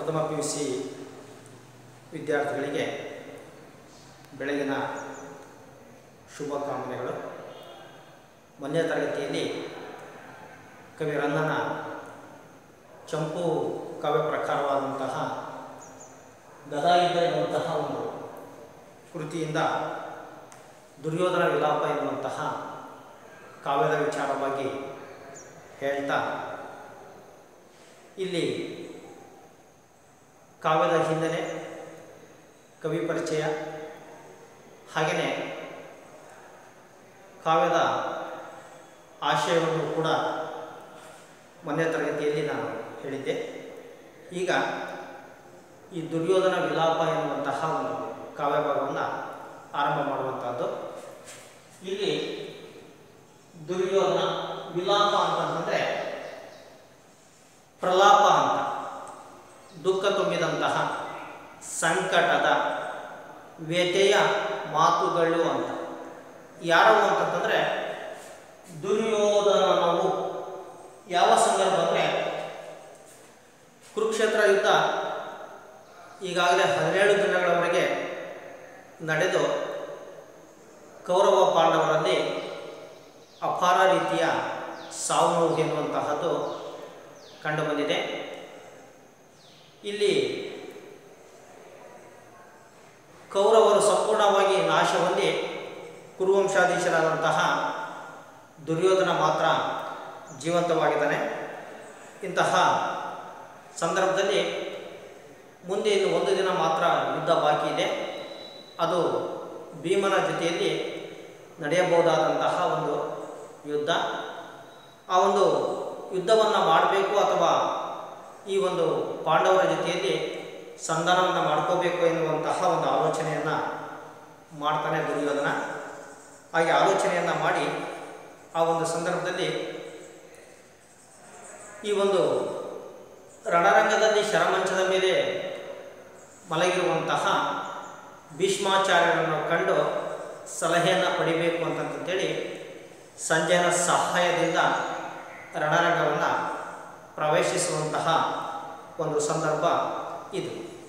ಪ್ರಥಮ P U C ವಿದ್ಯಾರ್ಥಿಗಳಿಗೆ ಬೆಳಗಿನ ಶುಭಕಾಮನೆಗಳು ಮೊನ್ನೆ ತರಗತಿಯಲ್ಲಿ ಕವಿ ರನ್ನನ ಚಂಪು ಕಾವ್ಯ ಪ್ರಕಾರವಾದಂತಹ ಗದಾಯುದ್ಧ ಎನ್ನುವಂತಹ ಒಂದು ಕೃತಿಯಿಂದ ದುರ್ಯೋಧನ ವಿಲಾಪ ಎನ್ನುವಂತಹ ಕಾವ್ಯದ ವಿಚಾರವಾಗಿ ಹೇಳ್ತಾ ಇಲ್ಲಿ ಕಾವ್ಯದ ಹಿನ್ನೆಲೆ ಕವಿ ಪರಿಚಯ ಹಾಗೆಯೇ ಕಾವ್ಯದ ಆಶಯವನ್ನು ಕೂಡ ಮೊನ್ನೆ ತರಗತಿಯಲ್ಲಿ ನಾನು ಹೇಳಿದ್ದೆ ಈಗ ಈ ದುರ್ಯೋಧನ ವಿಲಾಪ ಎನ್ನುವಂತಹ ಒಂದು ಕಾವ್ಯ ಭಾಗವನ್ನು ಆರಂಭ ಮಾಡುವಂಥದ್ದು ಇಲ್ಲಿ ದುರ್ಯೋಧನ ವಿಲಾಪ ಅಂತಂದರೆ ಪ್ರಲಾಪ ಅಂತ ದುಃಖ ತುಂಬಿದಂತಹ ಸಂಕಟದ ವ್ಯಥೆಯ ಮಾತುಗಳು ಅಂತ ಯಾರವು ಅಂತಂತಂದರೆ ದುರ್ಯೋಧನನವು ಯಾವ ಸಂದರ್ಭ ಅಂದರೆ ಕುರುಕ್ಷೇತ್ರ ಯುದ್ಧ ಈಗಾಗಲೇ ಹದಿನೇಳು ದಿನಗಳವರೆಗೆ ನಡೆದು ಕೌರವ ಪಾಂಡವರಲ್ಲಿ ಅಪಾರ ರೀತಿಯ ಸಾವು ನೋವು ಎನ್ನುವಂತಹದ್ದು ಕಂಡುಬಂದಿದೆ ಇಲ್ಲಿ ಕೌರವರು ಸಂಪೂರ್ಣವಾಗಿ ನಾಶ ಹೊಂದಿ ಕುರುವಂಶಾಧೀಶರಾದಂತಹ ದುರ್ಯೋಧನ ಮಾತ್ರ ಜೀವಂತವಾಗಿದ್ದಾನೆ ಇಂತಹ ಸಂದರ್ಭದಲ್ಲಿ ಮುಂದೆ ಇನ್ನು ಒಂದು ದಿನ ಮಾತ್ರ ಯುದ್ಧ ಬಾಕಿ ಇದೆ ಅದು ಭೀಮನ ಜೊತೆಯಲ್ಲಿ ನಡೆಯಬಹುದಾದಂತಹ ಒಂದು ಯುದ್ಧ ಆ ಒಂದು ಯುದ್ಧವನ್ನು ಮಾಡಬೇಕು ಅಥವಾ ಈ ಒಂದು ಪಾಂಡವರ ಜೊತೆಯಲ್ಲಿ ಸಂಧಾನವನ್ನು ಮಾಡ್ಕೋಬೇಕು ಎನ್ನುವಂತಹ ಒಂದು ಆಲೋಚನೆಯನ್ನು ಮಾಡ್ತಾನೆ ದುರ್ಯೋಧನ ಹಾಗೆ ಆಲೋಚನೆಯನ್ನು ಮಾಡಿ ಆ ಒಂದು ಸಂದರ್ಭದಲ್ಲಿ ಈ ಒಂದು ರಣರಂಗದಲ್ಲಿ ಶರಮಂಚದ ಮೇಲೆ ಮಲಗಿರುವಂತಹ ಭೀಷ್ಮಾಚಾರ್ಯರನ್ನು ಕಂಡು ಸಲಹೆಯನ್ನು ಪಡಿಬೇಕು ಅಂತಂತೇಳಿ ಸಂಜಯನ ಸಹಾಯದಿಂದ ರಣರಂಗವನ್ನು ಪ್ರವೇಶಿಸುವಂತಹ ಒಂದು ಸಂದರ್ಭ ಇದು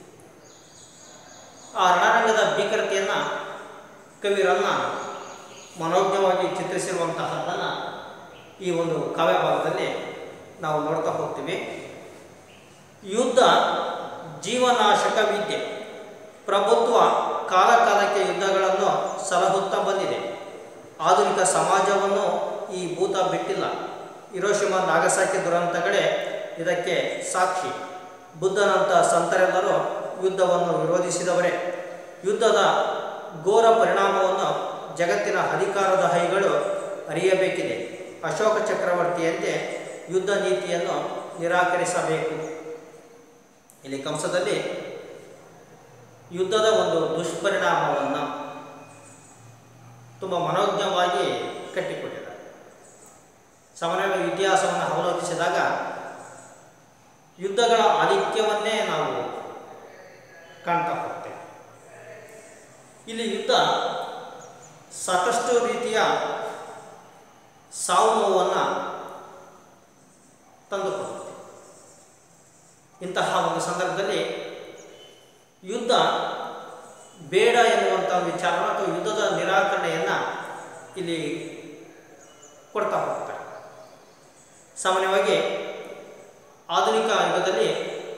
ಆ ರಣರಂಗದ ಭೀಕರತೆಯನ್ನು ಕವಿರನ್ನ ಮನೋಜ್ಞವಾಗಿ ಚಿತ್ರಿಸಿರುವಂತಹದ್ದನ್ನು ಈ ಒಂದು ಕಾವ್ಯ ಭಾಗದಲ್ಲಿ ನಾವು ನೋಡ್ತಾ ಹೋಗ್ತೀವಿ ಯುದ್ಧ ಜೀವನಾಶಕ ವಿದ್ಯೆ ಪ್ರಭುತ್ವ ಕಾಲ ಕಾಲಕ್ಕೆ ಯುದ್ಧಗಳನ್ನು ಸಲಹುತ್ತಾ ಬಂದಿದೆ ಆಧುನಿಕ ಸಮಾಜವನ್ನು ಈ ಭೂತ ಬಿಟ್ಟಿಲ್ಲ ಹಿರೋಶಿಮ ನಾಗಸಾಕಿ ದುರಂತಗಳೇ ಇದಕ್ಕೆ ಸಾಕ್ಷಿ ಬುದ್ಧನಂಥ ಸಂತರೆಲ್ಲರೂ ಯುದ್ಧವನ್ನು ವಿರೋಧಿಸಿದವರೇ ಯುದ್ಧದ ಘೋರ ಪರಿಣಾಮವನ್ನು ಜಗತ್ತಿನ ಅಧಿಕಾರದ ಹೈಗಳು ಅರಿಯಬೇಕಿದೆ ಅಶೋಕ ಚಕ್ರವರ್ತಿಯಂತೆ ಯುದ್ಧ ನೀತಿಯನ್ನು ನಿರಾಕರಿಸಬೇಕು ಇಲ್ಲಿ ಕಂಸದಲ್ಲಿ ಯುದ್ಧದ ಒಂದು ದುಷ್ಪರಿಣಾಮವನ್ನು ತುಂಬ ಮನೋಜ್ಞವಾಗಿ ಕಟ್ಟಿಕೊಟ್ಟಿದ್ದಾರೆ ಸಾಮಾನ್ಯವಾಗಿ ಇತಿಹಾಸವನ್ನು ಅವಲೋಕಿಸಿದಾಗ ಯುದ್ಧಗಳ ಆಧಿಕ್ಯವನ್ನೇ ನಾವು ಕಾಣ್ತಾ ಹೋಗ್ತೇವೆ ಇಲ್ಲಿ ಯುದ್ಧ ಸಾಕಷ್ಟು ರೀತಿಯ ಸಾವು ನೋವನ್ನು ತಂದುಕೊಡುತ್ತೆ ಇಂತಹ ಒಂದು ಸಂದರ್ಭದಲ್ಲಿ ಯುದ್ಧ ಬೇಡ ಎನ್ನುವಂಥ ವಿಚಾರ ಅಥವಾ ಯುದ್ಧದ ನಿರಾಕರಣೆಯನ್ನು ಇಲ್ಲಿ ಕೊಡ್ತಾ ಹೋಗ್ತಾರೆ ಸಾಮಾನ್ಯವಾಗಿ ಆಧುನಿಕ ಯುಗದಲ್ಲಿ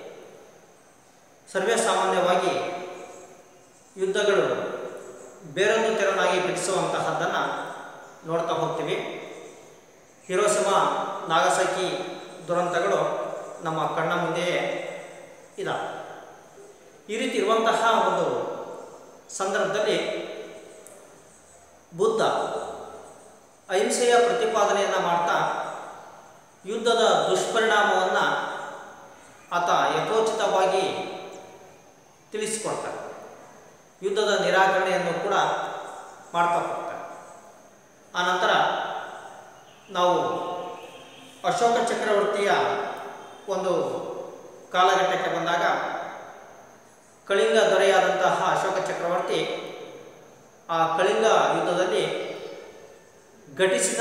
ಸರ್ವೇ ಸಾಮಾನ್ಯವಾಗಿ ಯುದ್ಧಗಳು ಬೇರೊಂದು ತೆರನಾಗಿ ಬಿಡಿಸುವಂತಹದ್ದನ್ನು ನೋಡ್ತಾ ಹೋಗ್ತೀವಿ ಹಿರೋಸಿಮ ನಾಗಸಾಕಿ ದುರಂತಗಳು ನಮ್ಮ ಕಣ್ಣ ಮುಂದೆಯೇ ಇದ್ದಾವೆ ಈ ರೀತಿ ಇರುವಂತಹ ಒಂದು ಸಂದರ್ಭದಲ್ಲಿ ಬುದ್ಧ ಅಹಿಂಸೆಯ ಪ್ರತಿಪಾದನೆಯನ್ನು ಮಾಡ್ತಾ ಯುದ್ಧದ ದುಷ್ಪರಿಣಾಮವನ್ನು ಆತ ಯಥೋಚಿತವಾಗಿ ತಿಳಿಸಿಕೊಡ್ತಾರೆ ಯುದ್ಧದ ನಿರಾಕರಣೆಯನ್ನು ಕೂಡ ಮಾಡ್ತಾ ಹೋಗ್ತಾರೆ ಆನಂತರ ನಾವು ಅಶೋಕ ಚಕ್ರವರ್ತಿಯ ಒಂದು ಕಾಲಘಟ್ಟಕ್ಕೆ ಬಂದಾಗ ಕಳಿಂಗ ದೊರೆಯಾದಂತಹ ಅಶೋಕ ಚಕ್ರವರ್ತಿ ಆ ಕಳಿಂಗ ಯುದ್ಧದಲ್ಲಿ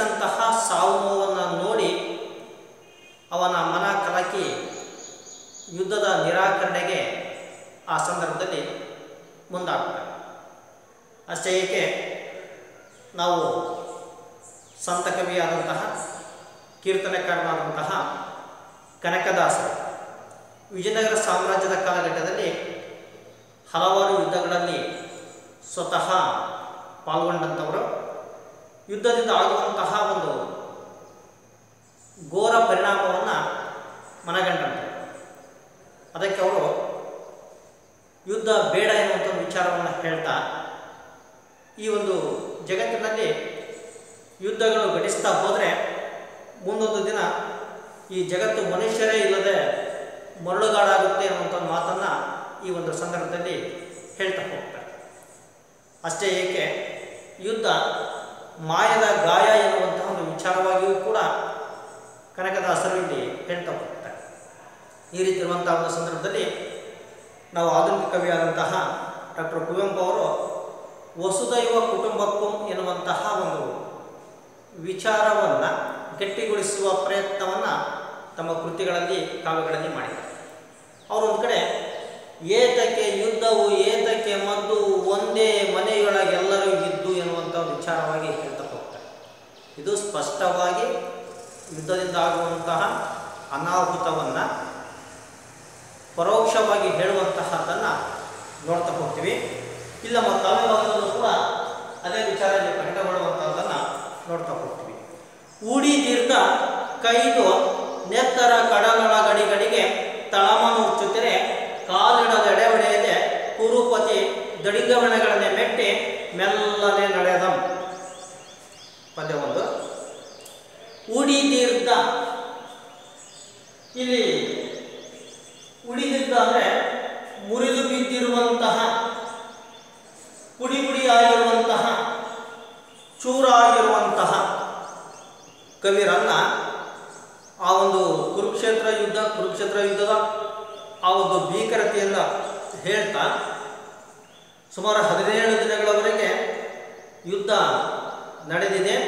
ಘಟಿಸಿದಂತಹ ಸಾವು ನೋವನ್ನು ನೋಡಿ ಅವನ ಮನ ಕಲಕಿ ಯುದ್ಧದ ನಿರಾಕರಣೆಗೆ ಆ ಸಂದರ್ಭದಲ್ಲಿ ಮುಂದಾಗ್ತಾರೆ ಅಷ್ಟೇ ಏಕೆ ನಾವು ಸಂತ ಕವಿಯಾದಂತಹ ಕೀರ್ತನಕಾರನಾದಂತಹ ಕನಕದಾಸರು ವಿಜಯನಗರ ಸಾಮ್ರಾಜ್ಯದ ಕಾಲಘಟ್ಟದಲ್ಲಿ ಹಲವಾರು ಯುದ್ಧಗಳಲ್ಲಿ ಸ್ವತಃ ಪಾಲ್ಗೊಂಡಂಥವರು ಯುದ್ಧದಿಂದ ಆಗುವಂತಹ ಒಂದು ಘೋರ ಪರಿಣಾಮವನ್ನು ಮನಗಂಡಂತೆ ಅದಕ್ಕೆ ಅವರು ಯುದ್ಧ ಬೇಡ ಎನ್ನುವಂಥ ಒಂದು ವಿಚಾರವನ್ನು ಹೇಳ್ತಾ ಈ ಒಂದು ಜಗತ್ತಿನಲ್ಲಿ ಯುದ್ಧಗಳು ಘಟಿಸ್ತಾ ಹೋದರೆ ಮುಂದೊಂದು ದಿನ ಈ ಜಗತ್ತು ಮನುಷ್ಯರೇ ಇಲ್ಲದೆ ಮರಳುಗಾಡಾಗುತ್ತೆ ಅನ್ನುವಂಥ ಒಂದು ಮಾತನ್ನು ಈ ಒಂದು ಸಂದರ್ಭದಲ್ಲಿ ಹೇಳ್ತಾ ಹೋಗ್ತಾರೆ ಅಷ್ಟೇ ಏಕೆ ಯುದ್ಧ ಮಾಯದ ಗಾಯ ಎನ್ನುವಂತಹ ಒಂದು ವಿಚಾರವಾಗಿಯೂ ಕೂಡ ಕನಕದಾಸರು ಇಲ್ಲಿ ಹೇಳ್ತಾ ಹೋಗ್ತಾರೆ ಈ ರೀತಿ ಇರುವಂತಹ ಒಂದು ಸಂದರ್ಭದಲ್ಲಿ ನಾವು ಆಧುನಿಕ ಕವಿಯಾದಂತಹ ಡಾಕ್ಟರ್ ಕುವೆಂಪು ಅವರು ವಸುದೈವ ಕುಟುಂಬಕ್ಕೂ ಎನ್ನುವಂತಹ ಒಂದು ವಿಚಾರವನ್ನು ಗಟ್ಟಿಗೊಳಿಸುವ ಪ್ರಯತ್ನವನ್ನು ತಮ್ಮ ಕೃತಿಗಳಲ್ಲಿ ಕಾವ್ಯಗಳಲ್ಲಿ ಮಾಡಿದ್ದಾರೆ ಅವರು ಒಂದು ಕಡೆ ಏತಕ್ಕೆ ಯುದ್ಧವು ಏತಕ್ಕೆ ಮದ್ದು ಒಂದೇ ಮನೆಯೊಳಗೆಲ್ಲರೂ ಇದ್ದು ಎನ್ನುವಂಥ ಒಂದು ವಿಚಾರವಾಗಿ ಹೇಳ್ತಾ ಹೋಗ್ತಾರೆ ಇದು ಸ್ಪಷ್ಟವಾಗಿ ಯುದ್ಧದಿಂದ ಆಗುವಂತಹ ಅನಾಹುತವನ್ನು ಪರೋಕ್ಷವಾಗಿ ಹೇಳುವಂತಹದ್ದನ್ನು ನೋಡ್ತಾ ಹೋಗ್ತೀವಿ ಇಲ್ಲ ಮತ್ತು ಕಾವ್ಯ ಭಾಗದಲ್ಲೂ ಕೂಡ ಅದೇ ವಿಚಾರ ಇಲ್ಲಿ ಪ್ರಕಟಗೊಳ್ಳುವಂಥದ್ದನ್ನು ನೋಡ್ತಾ ಹೋಗ್ತೀವಿ ಊಡಿದೀರ್ಘ ಕೈದು ನೆತ್ತರ ಕಡಲೊಳ ಗಡಿಗಡಿಗೆ ತಳಮನುಚ್ಚುತ್ತಿರೆ ಕಾಲಿಡದ ಎಡೆವಡೆಯದೆ ಕುರುಪತಿ ದಡಿಗವಣೆಗಳನ್ನೇ ಮೆಟ್ಟಿ ಮೆಲ್ಲನೆ ನಡೆದಂ ಪದ್ಯ ಒಂದು ಉಡಿದೀರ್ಘ ಇಲ್ಲಿ ಉಳಿದಿದ್ದ ಅಂದರೆ ಮುರಿದು ಬಿದ್ದಿರುವಂತಹ ಪುಡಿ ಪುಡಿಯಾಗಿರುವಂತಹ ಚೂರಾಗಿರುವಂತಹ ಕವಿರನ್ನ ಆ ಒಂದು ಕುರುಕ್ಷೇತ್ರ ಯುದ್ಧ ಕುರುಕ್ಷೇತ್ರ ಯುದ್ಧದ ಆ ಒಂದು ಭೀಕರತೆಯನ್ನು ಹೇಳ್ತಾ ಸುಮಾರು ಹದಿನೇಳು ದಿನಗಳವರೆಗೆ ಯುದ್ಧ ನಡೆದಿದೆ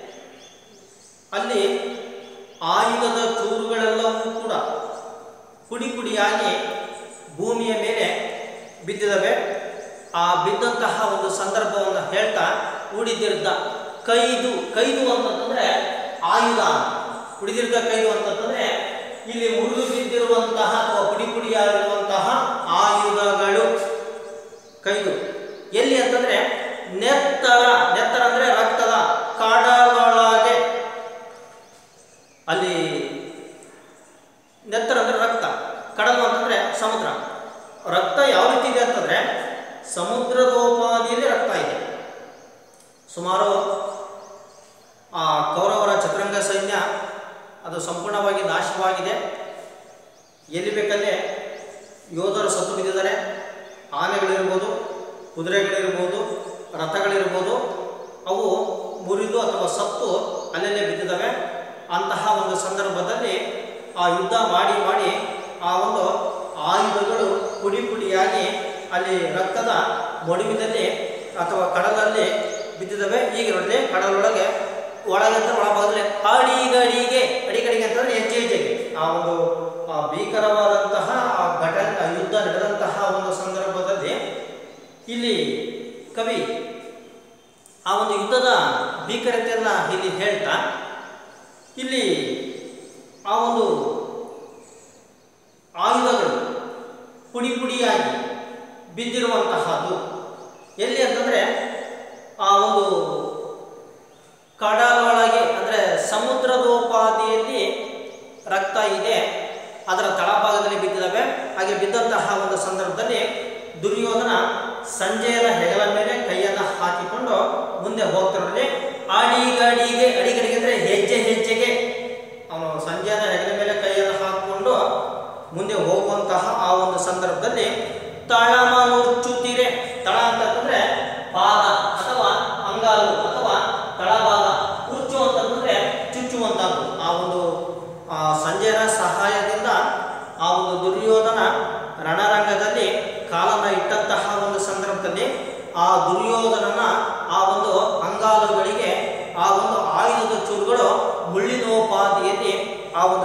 ಅಲ್ಲಿ ಆಯುಧದ ಚೂರುಗಳೆಲ್ಲವೂ ಕೂಡ ಪುಡಿ ಪುಡಿಯಾಗಿ ಭೂಮಿಯ ಮೇಲೆ ಬಿದ್ದಿದ್ದಾವೆ ಆ ಬಿದ್ದಂತಹ ಒಂದು ಸಂದರ್ಭವನ್ನು ಹೇಳ್ತಾ ಉಳಿದಿರ್ದ ಕೈದು ಕೈದು ಅಂತಂದ್ರೆ ಆಯುಧ ಉಳಿದಿರ್ದ ಕೈದು ಅಂತಂದ್ರೆ ಇಲ್ಲಿ ಮುರಿದು ಬಿದ್ದಿರುವಂತಹ ಅಥವಾ ಪುಡಿ ಪುಡಿಯಾಗಿರುವಂತಹ ಆಯುಧಗಳು ಕೈದು ಎಲ್ಲಿ ಅಂತಂದ್ರೆ ನೆತ್ತರ ನೆತ್ತರ ಅಂದ್ರೆ ರಕ್ತದ ಕಡಲೊಳಗೆ ಅಲ್ಲಿ ನೆತ್ತರ ಅಂದ್ರೆ ರಕ್ತ ಕಡಲು ಅಂತಂದ್ರೆ ಸಮುದ್ರ ರಕ್ತ ಯಾವ ರೀತಿ ಇದೆ ಅಂತಂದ್ರೆ ಸಮುದ್ರದೋಪಾದಿಯಲ್ಲಿ ರಕ್ತ ಇದೆ ಸುಮಾರು ಆ ಕೌರವರ ಚತುರಂಗ ಸೈನ್ಯ ಅದು ಸಂಪೂರ್ಣವಾಗಿ ನಾಶವಾಗಿದೆ ಎಲ್ಲಿ ಬೇಕಲ್ಲೇ ಯೋಧರು ಸತ್ತು ಬಿದ್ದಿದ್ದಾರೆ ಆನೆಗಳಿರ್ಬೋದು ಕುದುರೆಗಳಿರ್ಬೋದು ರಥಗಳಿರ್ಬೋದು ಅವು ಮುರಿದು ಅಥವಾ ಸತ್ತು ಅಲ್ಲಲ್ಲೇ ಬಿದ್ದಿದ್ದಾವೆ ಅಂತಹ ಒಂದು ಸಂದರ್ಭದಲ್ಲಿ ಆ ಯುದ್ಧ ಮಾಡಿ ಮಾಡಿ ಆ ಒಂದು ಆಯುಧಗಳು ಪುಡಿ ಪುಡಿಯಾಗಿ ಅಲ್ಲಿ ರಕ್ತದ ಮೊಡವಿನಲ್ಲಿ ಅಥವಾ ಕಡಲಲ್ಲಿ ಬಿದ್ದಿದ್ದಾವೆ ಈಗ ನೋಡಿದ್ರೆ ಕಡಲೊಳಗೆ ಒಳಗೆ ಅಂತ ಒಳಭಾಗದಲ್ಲಿ ಅಡಿಗಡಿಗೆ ಅಡಿಗಡಿಗೆ ಅಂತಂದ್ರೆ ಹೆಜ್ಜೆ ಹೆಜ್ಜೆಗೆ ಆ ಒಂದು ಆ ಭೀಕರವಾದಂತಹ ಆ ಘಟನೆ ಆ ಯುದ್ಧ ನಡೆದಂತಹ ಒಂದು ಸಂದರ್ಭದಲ್ಲಿ ಇಲ್ಲಿ ಕವಿ ಆ ಒಂದು ಯುದ್ಧದ ಭೀಕರತೆಯನ್ನು ಇಲ್ಲಿ ಹೇಳ್ತಾ ಇಲ್ಲಿ ಆ ಒಂದು ಆಯುಧಗಳು ಪುಡಿ ಪುಡಿಯಾಗಿ ಬಿದ್ದಿರುವಂತಹದ್ದು ಎಲ್ಲಿ ಅಂತಂದರೆ ಆ ಒಂದು ಕಡಲೊಳಗೆ ಅಂದರೆ ಸಮುದ್ರದೋಪಾದಿಯಲ್ಲಿ ರಕ್ತ ಇದೆ ಅದರ ತಳಭಾಗದಲ್ಲಿ ಬಿದ್ದಿದ್ದಾವೆ ಹಾಗೆ ಬಿದ್ದಂತಹ ಒಂದು ಸಂದರ್ಭದಲ್ಲಿ ದುರ್ಯೋಧನ ಸಂಜಯನ ಹೆಗಲ ಮೇಲೆ ಕೈಯನ್ನು ಹಾಕಿಕೊಂಡು ಮುಂದೆ ಹೋಗ್ತಿರೋದ್ರಲ್ಲಿ ಅಡಿಗಡಿಗೆ ಅಡಿಗಡಿಗೆ ಅಂದರೆ ಹೆಜ್ಜೆ ಹೆಜ್ಜೆಗೆ ಅವನು ಸಂಜಯನ ಹೆಗಲ ಮೇಲೆ ಕೈಯನ್ನು ಹಾಕಿಕೊಂಡು ಮುಂದೆ ಹೋಗುವಂತಹ ಆ ಒಂದು ಸಂದರ್ಭದಲ್ಲಿ ತಳಮನುಚ್ಚುತ್ತಿರೆ ತಳ ಅಂತಂದ್ರೆ ಪಾದ ಅಥವಾ ಅಂಗಾಲು ಅಥವಾ ತಳಭಾಗ ಉಚ್ಚು ಅಂತಂದ್ರೆ ಚುಚ್ಚುವಂತಹದ್ದು ಆ ಒಂದು ಆ ಸಂಜಯನ ಸಹಾಯದಿಂದ ಆ ಒಂದು ದುರ್ಯೋಧನ ರಣರಂಗದಲ್ಲಿ ಕಾಲನ್ನ ಇಟ್ಟಂತಹ ಒಂದು ಸಂದರ್ಭದಲ್ಲಿ ಆ ದುರ್ಯೋಧನನ ಆ ಒಂದು ಅಂಗಾಲುಗಳಿಗೆ ಆ ಒಂದು ಆಯುಧದ ಚೂರುಗಳು ಮುಳ್ಳಿನೋಪಾದಿಯಲ್ಲಿ ಆ ಒಂದು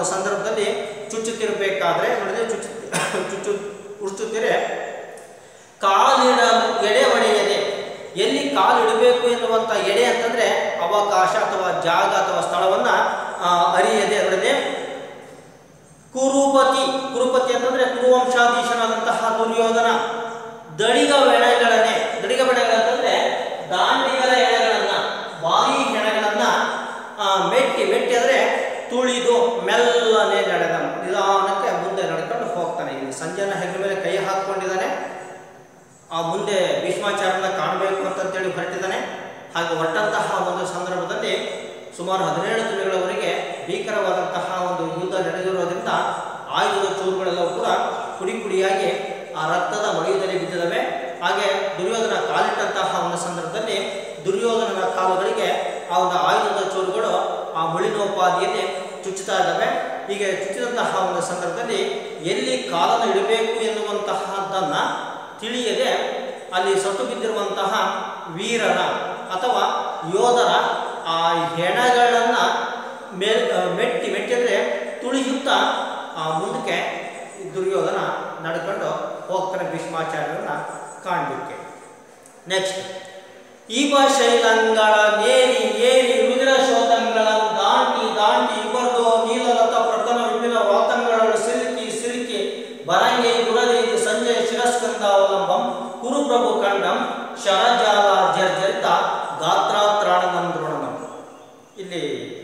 ಒಂದು ಸಂದರ್ಭದಲ್ಲಿ ಚುಚ್ಚುತ್ತಿರಬೇಕಾದ್ರೆ ನೋಡಿದ್ರೆ ಚುಚ್ಚು ಚುಚ್ಚು ಉಚ್ಚುತ್ತಿರೆ ಕಾಲಿಡ ಎಡೆ ಒಡೆಯದೆ ಎಲ್ಲಿ ಕಾಲಿಡಬೇಕು ಎನ್ನುವಂಥ ಎಡೆ ಅಂತಂದ್ರೆ ಅವಕಾಶ ಅಥವಾ ಜಾಗ ಅಥವಾ ಸ್ಥಳವನ್ನ ಆ, ಅರಿಯದೆ ನೋಡಿದೆ ಕುರುಪತಿ ಕುರುಪತಿ ಅಂತಂದ್ರೆ ಕುರುವಂಶಾಧೀಶನಾದಂತಹ ದುರ್ಯೋಧನ ದಡಿಗ ಎಳೆಗಳನ್ನೇ ದಡಿಗ ಎಳೆಗಳಂತಂದ್ರೆ ದಾಂಡಿಗರ ಎಳೆಗಳನ್ನ ಬಾಯಿ ಹೆಣಗಳನ್ನ ಆ, ಮೆಟ್ಟಿ ಮೆಟ್ಟಿ ಅಂದ್ರೆ ತುಳಿದು ಮೆಲ್ಲನೆ ನಡೆದ ನಿಧಾನಕ್ಕೆ ಮುಂದೆ ನಡ್ಕೊಂಡು ಹೋಗ್ತಾನೆ ಇಲ್ಲಿ ಸಂಜಯನ ಹೆಗ್ಲ ಮೇಲೆ ಕೈ ಹಾಕೊಂಡಿದ್ದಾನೆ ಆ ಮುಂದೆ ಭೀಷ್ಮಾಚಾರ್ಯನ ಕಾಣಬೇಕು ಅಂತಂತೇಳಿ ಹೊರಟಿದ್ದಾನೆ ಹಾಗೆ ಹೊರಟಂತಹ ಒಂದು ಸಂದರ್ಭದಲ್ಲಿ ಸುಮಾರು ಹದಿನೇಳು ದಿನಗಳವರೆಗೆ ಭೀಕರವಾದಂತಹ ಒಂದು ಯುದ್ಧ ನಡೆದಿರೋದ್ರಿಂದ ಆಯುಧದ ಚೂರುಗಳೆಲ್ಲವೂ ಕೂಡ ಪುಡಿ ಪುಡಿಯಾಗಿ ಆ ರಕ್ತದ ಮಳೆಯುದಲ್ಲಿ ಬಿದ್ದಿದ್ದಾವೆ ಹಾಗೆ ದುರ್ಯೋಧನ ಕಾಲಿಟ್ಟಂತಹ ಒಂದು ಸಂದರ್ಭದಲ್ಲಿ ದುರ್ಯೋಧನನ ಕಾಲುಗಳಿಗೆ ಆ ಒಂದು ಆಯುಧದ ಚೂರುಗಳು ಆ ಮುಳಿನೋಪಾದಿಯಲ್ಲಿ ಚುಚ್ಚುತ್ತಾ ಇದ್ದಾವೆ ಹೀಗೆ ಚುಚ್ಚಿದಂತಹ ಒಂದು ಸಂದರ್ಭದಲ್ಲಿ ಎಲ್ಲಿ ಕಾಲನ್ನು ಇಡಬೇಕು ಎನ್ನುವಂತಹದ್ದನ್ನ ತಿಳಿಯದೆ ಅಲ್ಲಿ ಸತ್ತು ಬಿದ್ದಿರುವಂತಹ ವೀರನ ಅಥವಾ ಯೋಧರ ಆ ಹೆಣಗಳನ್ನ ಮೇಲ್ ಆ, ಮೆಟ್ಟಿ ಮೆಟ್ಟಿ ಅಂದ್ರೆ ತುಳಿಯುತ್ತಾ ಆ ಮುಂದಕ್ಕೆ ಈ ದುರ್ಯೋಧನ ನಡ್ಕೊಂಡು ಹೋಗ್ತಾನೆ ಭೀಷ್ಮಾಚಾರ್ಯರನ್ನ ಕಾಣಲಿಕ್ಕೆ ನೆಕ್ಸ್ಟ್ ಈವ ಶೈಲಂಗಳ ನೇರಿ ಏರಿ ರುದ್ರ ಶೋಧಂಗಳ ದಾಂಟಿ ದಾಂಟಿ ಇಬ್ಬರ್ದು ನೀಲಲತ ಪ್ರಧಾನ ವಿಭಿನ್ನ ವಾತಂಗಳನ್ನು ಸಿಲುಕಿ ಸಿಲುಕಿ ಬರಂಗೆ ದುರದೇದು ಸಂಜಯ ಶಿರಸ್ಕಂದಾವಲಂಬಂ ಕುರುಪ್ರಭು ಕಂಡಂ ಶರಜಾಲ ಜರ್ಜರಿತ ಗಾತ್ರಾತ್ರಾಣನಂ ದ್ರೋಣನಂ ಇಲ್ಲಿ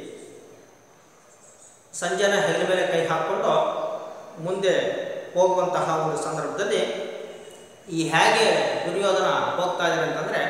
ಸಂಜಯನ ಹೆಗಲ ಮೇಲೆ ಕೈ ಹಾಕ್ಕೊಂಡು ಮುಂದೆ ಹೋಗುವಂತಹ ಒಂದು ಸಂದರ್ಭದಲ್ಲಿ ಈ ಹೇಗೆ ದುರ್ಯೋಧನ ಹೋಗ್ತಾ ಇದ್ದಾನೆ ಅಂತಂದ್ರೆ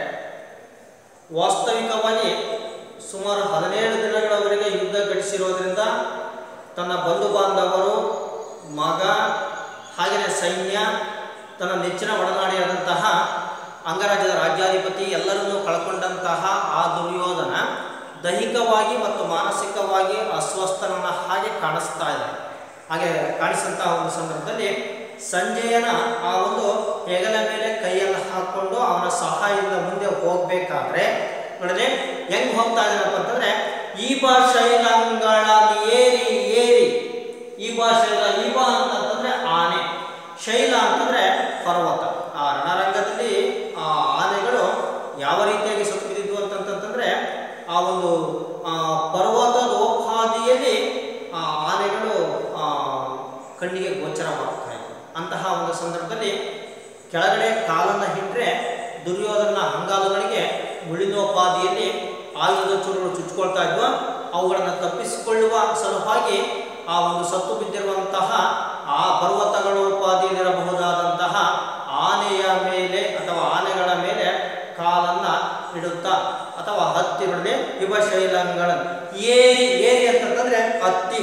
ವಾಸ್ತವಿಕವಾಗಿ ಸುಮಾರು ಹದಿನೇಳು ದಿನಗಳವರೆಗೆ ಯುದ್ಧ ಘಟಿಸಿರೋದ್ರಿಂದ ತನ್ನ ಬಂಧು ಬಾಂಧವರು ಮಗ ಹಾಗೆಯೇ ಸೈನ್ಯ ತನ್ನ ನೆಚ್ಚಿನ ಒಡನಾಡಿಯಾದಂತಹ ಅಂಗರಾಜ್ಯದ ರಾಜ್ಯಾಧಿಪತಿ ಎಲ್ಲರನ್ನೂ ಕಳ್ಕೊಂಡಂತಹ ಆ ದುರ್ಯೋಧನ ದೈಹಿಕವಾಗಿ ಮತ್ತು ಮಾನಸಿಕವಾಗಿ ಅಸ್ವಸ್ಥನನ್ನ ಹಾಗೆ ಕಾಣಿಸ್ತಾ ಇದೆ ಹಾಗೆ ಕಾಣಿಸಂತಹ ಒಂದು ಸಂದರ್ಭದಲ್ಲಿ ಸಂಜಯನ ಆ ಒಂದು ಹೆಗಲ ಮೇಲೆ ಕೈಯನ್ನು ಹಾಕೊಂಡು ಅವನ ಸಹಾಯದಿಂದ ಮುಂದೆ ಹೋಗ್ಬೇಕಾದ್ರೆ ನೋಡಿದ್ರೆ ಹೆಂಗ್ ಹೋಗ್ತಾ ಇದ್ದಾನಪ್ಪ ಅಂತಂದ್ರೆ ಈ ಶೈಲಂಗಳ ಏರಿ ಏರಿ ಈ ಶೈಲ ಈಬ ಅಂತಂದ್ರೆ ಆನೆ ಶೈಲ ಅಂತಂದ್ರೆ ಪರ್ವತ ಆ ರಣರಂಗದಲ್ಲಿ ಆ ಆನೆಗಳು ಯಾವ ರೀತಿಯಾಗಿ ಸತ್ತು ಬಿದ್ದಿದ್ವು ಅಂತಂತಂದ್ರೆ ಆ ಒಂದು ಆ ಪರ್ವತದೋಪಾದಿಯಲ್ಲಿ ಆ ಆನೆಗಳು ಆ ಕಣ್ಣಿಗೆ ಗೋಚರವಾಗ್ತಾ ಇತ್ತು ಅಂತಹ ಒಂದು ಸಂದರ್ಭದಲ್ಲಿ ಕೆಳಗಡೆ ಕಾಲನ್ನು ಹಿಟ್ರೆ ದುರ್ಯೋಧನ ಅಂಗಾಲುಗಳಿಗೆ ಮುಳಿನೋಪಾದಿಯಲ್ಲಿ ಆಯುಧದ ಚೂರುಗಳು ಚುಚ್ಕೊಳ್ತಾ ಇದ್ವು ಅವುಗಳನ್ನು ತಪ್ಪಿಸಿಕೊಳ್ಳುವ ಸಲುವಾಗಿ ಆ ಒಂದು ಸತ್ತು ಬಿದ್ದಿರುವಂತಹ ಆ ಪರ್ವತಗಳೋಪಾದಿಯಲ್ಲಿರಬಹುದಾದಂತಹ ಆನೆಯ ಮೇಲೆ ಅಥವಾ ಆನೆಗಳ ಮೇಲೆ ಕಾಲನ್ನ ಇಡುತ್ತಾ ಅಥವಾ ಹತ್ತಿ ಬಿಡದೆ ವಿಭಶೈಲಂಗಳ ಏರಿ ಏರಿ ಅಂತಂದ್ರೆ ಹತ್ತಿ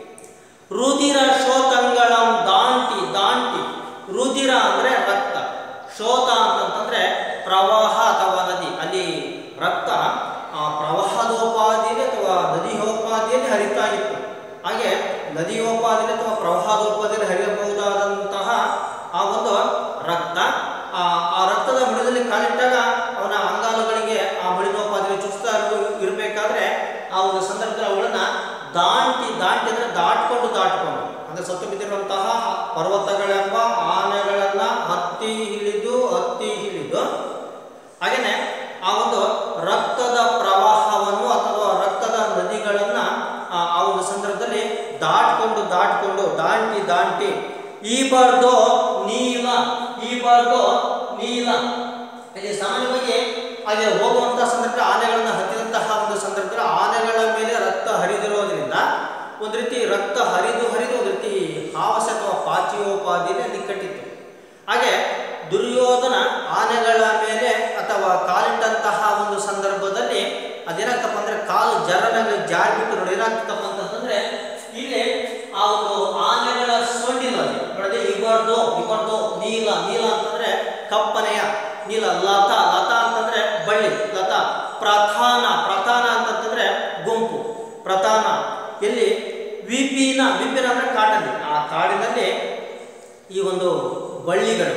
ರುದಿರ ಶೋತಂಗಳಂ ದಾಂಟಿ ದಾಂಟಿ ರುದಿರ ಅಂದ್ರೆ ರಕ್ತ ಶೋತ ಅಂತಂತಂದ್ರೆ ಪ್ರವಾಹ ಅಥವಾ ನದಿ ಅಲ್ಲಿ ರಕ್ತ ಆ ಪ್ರವಾಹದೋಪಾದಿಯಲ್ಲಿ ಅಥವಾ ನದಿಯೋಪಾದಿಯಲ್ಲಿ ಹರಿತಾ ಇತ್ತು ಹಾಗೆ ನದಿಯೋಪಾದಿಯಲ್ಲಿ ಅಥವಾ ಪ್ರವಾಹದೋಪಾದಿಯಲ್ಲಿ ಹರಿಯಬಹುದಾದಂತಹ ಆ ಒಂದು ರಕ್ತ ಆ ಆ ರಕ್ತದ ಮುಳಿದಲ್ಲಿ ಕಾಲಿಟ್ಟಾಗ ಅವನ ಅಂಗಾಲುಗಳಿಗೆ ಆ ಮುಳಿನೋಪಾದಿಯಲ್ಲಿ ಚುಚ್ತಾ ಇರು- ಇರಬೇಕಾದ್ರೆ ಆ ಒಂದು ಸಂದರ್ಭದಲ್ಲಿ ಅವುಗಳನ್ನ ದಾಂಟಿ ದಾಂಟಿ ಅಂದ್ರೆ ದಾಟ್ಕೊಂಡು ದಾಟ್ಕೊಂಡು ಅಂದ್ರೆ ಸತ್ತು ಬಿದ್ದಿರುವಂತಹ ಪರ್ವತಗಳೆಂಬ ಆನೆಗಳನ್ನ ಹತ್ತಿ ಹಿಡಿದು ಹತ್ತಿ ಹಿಡಿದು ಹಾಗೇನೆ ಆ ಒಂದು ರಕ್ತದ ಪ್ರವಾಹವನ್ನು ಅಥವಾ ರಕ್ತದ ನದಿಗಳನ್ನ ಆ ಆ ಒಂದು ಸಂದರ್ಭದಲ್ಲಿ ದಾಟ್ಕೊಂಡು ದಾಟ್ಕೊಂಡು ದಾಂಟಿ ದಾಂಟಿ ಈ ಬಾರ್ದು ನೀಲ ಈ ಬಾರ್ದು ನೀಲ ಇಲ್ಲಿ ಸಾಮಾನ್ಯವಾಗಿ ಹಾಗೆ ಹೋಗುವಂತಹ ಸಂದರ್ಭ ಆನೆಗಳನ್ನ ಹತ್ತಿದಂತಹ ಒಂದು ಸಂದರ್ಭದಲ್ಲಿ ಆನೆಗಳ ಮೇಲೆ ರಕ್ತ ಹರಿದಿರೋದ್ರಿಂದ ಒಂದು ರೀತಿ ರಕ್ತ ಹರಿದು ಹರಿದು ಒಂದು ರೀತಿ ಹಾವಸ ಅಥವಾ ಪಾಚಿಯೋಪಾದಿನೇ ಅಲ್ಲಿ ಕಟ್ಟಿತ್ತು ಹಾಗೆ ದುರ್ಯೋಧನ ಆನೆಗಳ ಮೇಲೆ ಅಥವಾ ಕಾಲಿಟ್ಟಂತಹ ಒಂದು ಸಂದರ್ಭದಲ್ಲಿ ಅದೇನಾಗ್ತಪ್ಪ ಅಂದ್ರೆ ಕಾಲು ಜರನಾಗಿ ಜಾರಿಬಿಟ್ಟು ನೋಡಿ ಏನಾಗ್ತಪ್ಪ ಅಂತಂದ್ರೆ ಇಲ್ಲಿ ಆ ಒಂದು ಆನೆಗಳ ಸೊಂಡಿಲಲ್ಲಿ ನೋಡಿದ್ರೆ ಇಬರ್ದು ಇಬರ್ದು ನೀಲ ನೀಲ ಅಂತಂದ್ರೆ ಕಪ್ಪನೆಯ ನೀಲ ಲತಾ ಲತಾ ಅಂತಂದ್ರೆ ಬಳ್ಳಿ ಲತಾ ಪ್ರಧಾನ ಪ್ರಧಾನ ಅಂತಂತಂದ್ರೆ ಗುಂಪು ಪ್ರಧಾನ ಎಲ್ಲಿ ವಿಪಿನ ವಿಪಿನ ಅಂದ್ರೆ ಕಾಡಲ್ಲಿ ಆ ಕಾಡಿನಲ್ಲಿ ಈ ಒಂದು ಬಳ್ಳಿಗಳು